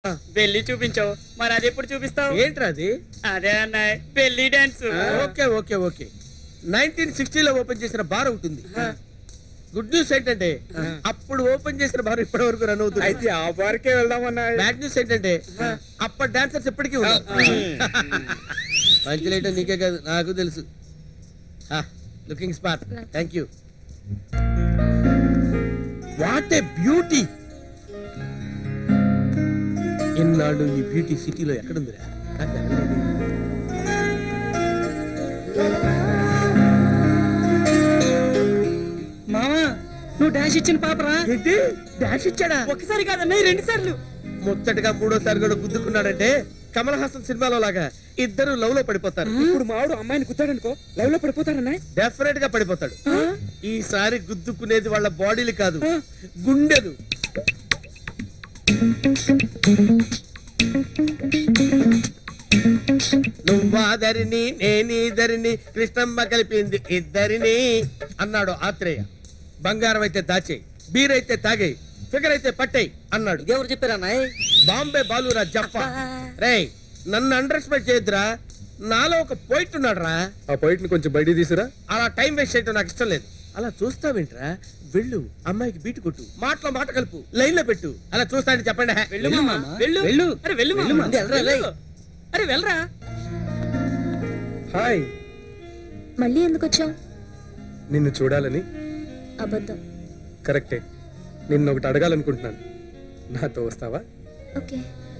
వెళ్ళి చూపించావు మరి అది ఎప్పుడు చూపిస్తావు ఏంట్రా అది అదే అన్నయ్య పెళ్లి dance okay okay okay nineteen సిక్స్టీలో ఓపెన్ చేసిన బార్ ఉంటుంది గుడ్ న్యూస్ ఏంటంటే అప్పుడు ఓపెన్ చేసిన బార్ ఇప్పటి వరకు రన్ అవుతుంది అయితే ఆ బార్కే వెళ్దామన్నా బ్యాడ్ న్యూస్ ఏంటంటే అప్పటి డాన్సర్స్ ఇప్పటికీ ఉన్నారు మంచి నీకే కాదు నాకు తెలుసు looking smart thank you what a beauty ఇన్నాళ్ళు ఈ బ్యూటీ సిటీలో ఎక్కడుందిరా నాకు తెలవలేదు. మామా నువ్వు డాన్స్ ఇచ్చిన పాపరా ఏంటి డాష్ ఇచ్చాడా ఒకసారి కాదన్నయ్య రెండు సార్లు ముచ్చటగా మూడోసారి కూడా గుద్దుకున్నాడంటే కమల్ హాసన్ సినిమాలో లాగా ఇద్దరు లవ్ లో పడిపోతారు ఇప్పుడు మావాడు అమ్మాయిని గుద్దాడనుకో లవ్ లో పడిపోతాడన్నా డెఫినెట్ గా పడిపోతాడు ఈసారి గుద్దుకునేది వాళ్ళ బాడీలు కాదు గుండెలు నువ్వాదరిని నేనీదరిని కృష్ణమ్మ కలిపింది ఇద్దరిని అన్నాడు ఆత్రేయ బంగారం అయితే దాచే బీర్ అయితే తాగే ఫిగర్ అయితే పట్టేయ్ అన్నాడు ఎవరు చెప్పారన్నా బాంబే బాలురా జఫా రేయ్ నన్ను అండర్ ఎస్టిమేట్ చేయొద్దురా నాలో ఒక పోయిట్ ఉన్నాడు రా ఆ పాయింట్ ని కొంచెం బయటికి తీసురా అలా టైం వేస్ట్ చేయటం నాకు ఇష్టం లేదు అలా చూస్తావేంట్రా వెళ్ళు అమ్మాయికి బీటు కొట్టు మాటలో మాట కలుపు లైన్ లో పెట్టు అలా చూస్తానని చెప్పండి హే. వెళ్ళు మామా వెళ్ళు వెళ్ళు అరే వెళ్ళు మామా వెళ్ళు. అరే వెళ్ళరా హాయ్ మళ్ళీ ఎందుకు వచ్చావు నిన్ను చూడాలని అబద్ధం కరెక్టే నిన్ను ఒకటి అడగాలనుకుంటున్నాను నాతో వస్తావా ఓకే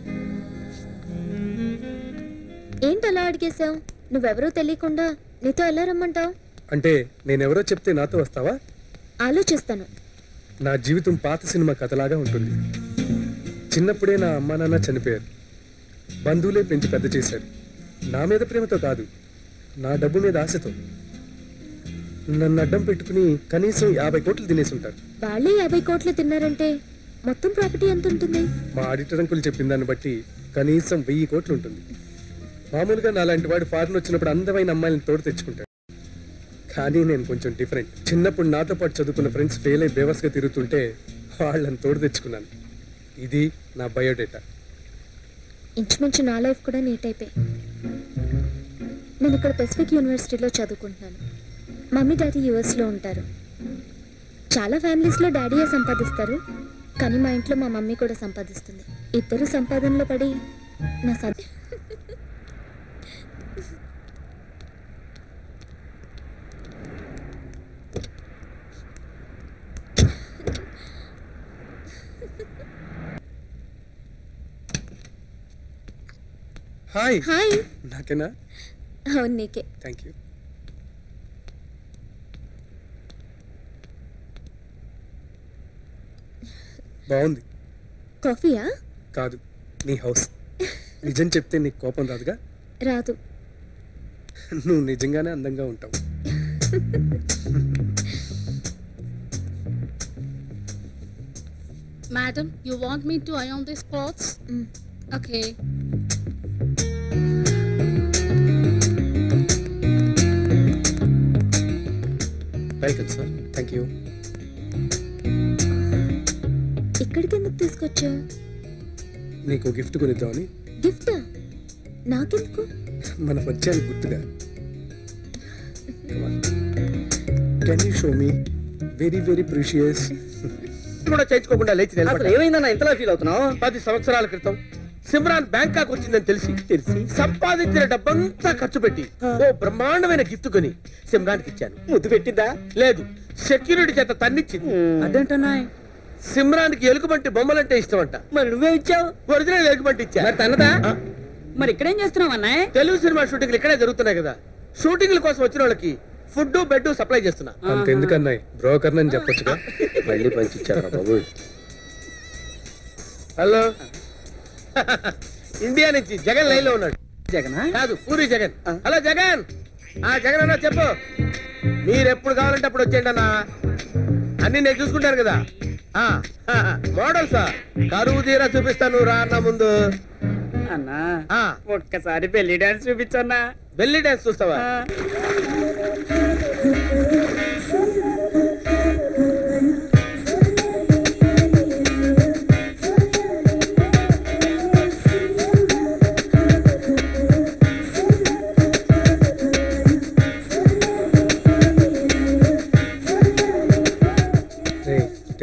ఏంటి అలా అడిగేశావు నువ్వెవరో తెలియకుండా నీతో ఎలా రమ్మంటావు అంటే నేనెవరో చెప్తే నాతో వస్తావా ఆలోచిస్తాను నా జీవితం పాత సినిమా కథలాగా ఉంటుంది చిన్నప్పుడే నా అమ్మా నాన్న చనిపోయారు బంధువులే పెంచి పెద్ద చేశారు నా మీద ప్రేమతో కాదు నా డబ్బు మీద ఆశతో నన్ను అడ్డం పెట్టుకుని కనీసం యాభై కోట్లు తినేసి ఉంటారు వాళ్ళే యాభై కోట్లు తిన్నారంటే మొత్తం ప్రాపర్టీ ఎంత ఉంటుంది మా ఆడిటర్ అంకుల్ చెప్పిన దాన్ని బట్టి కనీసం వెయ్యి కోట్లు ఉంటుంది మామూలుగా నాలాంటి వాడు ఫారెన్ వచ్చినప్పుడు అందమైన అమ్మాయిని తోడు తెచ్చుకుంటాడు కానీ నేను కొంచెం డిఫరెంట్ చిన్నప్పుడు నాతో పాటు చదువుకున్న ఫ్రెండ్స్ ఫెయిల్ అయి బేవస్గా తిరుగుతుంటే వాళ్ళని తోడు తెచ్చుకున్నాను ఇది నా బయోడేటా ఇంచుమించు నా లైఫ్ కూడా నీట్ అయిపోయి నేను ఇక్కడ పెసిఫిక్ యూనివర్సిటీలో చదువుకుంటున్నాను మమ్మీ డాడీ యూఎస్లో ఉంటారు చాలా ఫ్యామిలీస్లో డాడీయే సంపాదిస్తారు కానీ మా ఇంట్లో మా మమ్మీ కూడా సంపాదిస్తుంది ఇద్దరు సంపాదనలో పడి నా సత్ హాయ్ హాయ్ నాకేనా అవును నీకే థ్యాంక్ యూ బాగుంది కాఫీయా కాదు నీ హౌస్ నిజం చెప్తే నీకు కోపం రాదుగా రాదు నువ్వు నిజంగానే అందంగా ఉంటావు Madam, you want me to iron these clothes? Mm. Okay. Welcome sir thank you ఇక్కడికి ఎందుకు తీసుకొచ్చావు నీకు గిఫ్ట్ కొనిద్దామని గిఫ్టా నాకెందుకు మన పరిచయానికి గుర్తుగా can you show me very very precious కూడా చేయించుకోకుండా లేచి నిలబడ్డా. ఏమైందన్నా ఇంతలా ఫీల్ అవుతున్నావు పది సంవత్సరాల క్రితం సిమ్రాన్ బ్యాంకాక్ వచ్చిందని తెలిసి తెలిసి సంపాదించిన డబ్బంతా ఖర్చు పెట్టి ఓ బ్రహ్మాండమైన గిఫ్ట్ కొని సిమ్రాన్ కి ఇచ్చాను ముద్దు పెట్టిద్దా లేదు సెక్యూరిటీ చేత తన్నిచ్చింది అదేంటన్నా సిమ్రాన్ కి ఎలుగుబంటి బొమ్మలంటే ఇష్టం అంట మరి నువ్వే ఇచ్చావు ఒరిజినల్ ఎలుగుబంటి ఇచ్చా మరి తన్నదా ఆ? మరి ఇక్కడేం చేస్తున్నావు అన్నయ్య తెలుగు సినిమా షూటింగ్లు ఇక్కడే జరుగుతున్నాయి కదా షూటింగ్ల కోసం వచ్చిన వాళ్ళకి ఫుడ్ బెడ్ సప్లై చేస్తున్నా అంతెందుకన్నాయి బ్రోకర్ అని చెప్పొచ్చుగా మళ్ళీ పంచి ఇచ్చారా బాబు హలో ఇండియా నుంచి జగన్ లైన్ లో ఉన్నాడు జగనా కాదు పూరి జగన్ హలో జగన్ ఆ జగన్ అన్న చెప్పు మీరు ఎప్పుడు కావాలంటే అప్పుడు వచ్చేయండి అన్న అన్ని నేను చూసుకుంటాను కదా ఆ మోడల్సా కరువు తీరా చూపిస్తాను రా అన్న ముందు అన్నా ఆ ఒక్కసారి పెళ్లి డాన్స్ చూపించన్నా బెల్లి డాన్స్ చూస్తావా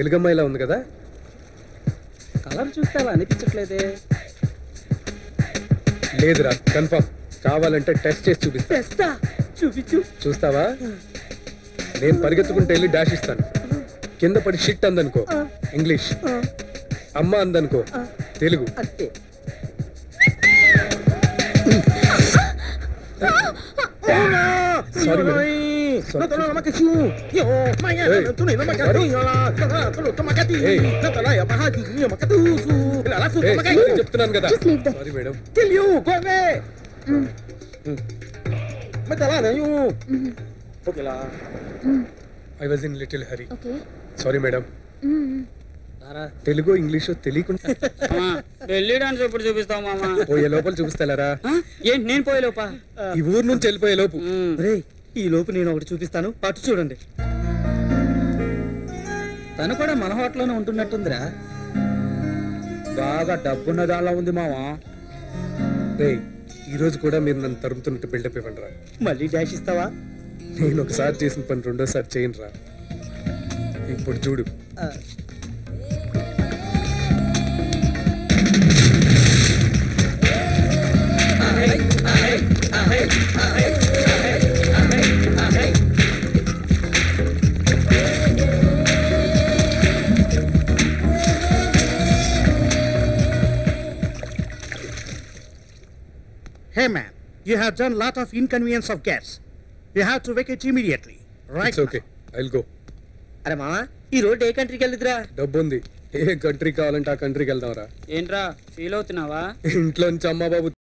తెలుగమ్మాయిలా ఉంది కదా కలర్ చూస్తే అలా అనిపించట్లేదే లేదురా కన్ఫర్మ్ కావాలంటే టెస్ట్ చేసి చూపిస్తా తెస్తా చూపించు చూస్తావా నేను పరిగెత్తుకుంటే వెళ్ళి డాష్ ఇస్తాను కింద పడి షిట్ అందనుకో ఇంగ్లీష్ అమ్మ అందనుకో తెలుగు అంతే Sorry, madam. No te lo macachu. Yo, mañana Hey. tú no macatu. Yo la, tú no macati. Hey. No te la ya baja tu ni macatu. La la su ఏయ్, macai. నేను చెప్తున్నాను కదా Just leave them. Sorry madam Kill you, go away. Mata la na you. Okay la. I was in little hurry okay sorry madam Telugu English తెలియకుండా వెళ్ళి dance ఎప్పుడు చూపిస్తావు మామ పోయే లోపల చూపిస్తారా ఏంటి నేను పోయే లోపా ఈ ఊరు నుంచి వెళ్ళిపోయే లోపు రే ఈ లోపు నేను ఒకటి చూపిస్తాను అటు చూడండి తను కూడా మన హోటల్లోనే ఉంటున్నట్టుందిరా బాగా డబ్బున్న దానిలా ఉంది మావా రే ఈ రోజు కూడా మీరు నన్ను తరుముతున్నట్టు బిల్డప్ ఇవ్వండి రా మళ్ళీ డాష్ ఇస్తావా నేను ఒకసారి చేసిన పని రెండోసారి చేయను రా ఇప్పుడు చూడు Hey man, you have done lot of inconvenience of guests. You have to vacate immediately. Right? It's okay I go అరే మామ ఈ రోడ్ ఏ కంట్రీకి వెళ్ళిద్దిరా డబ్బు ఉంది ఏ కంట్రీ కావాలంటే ఆ కంట్రీకి వెళ్దాం రా ఏంట్రా ఫీల్ అవుతున్నావా ఇంట్లో నుంచి అమ్మా బాబు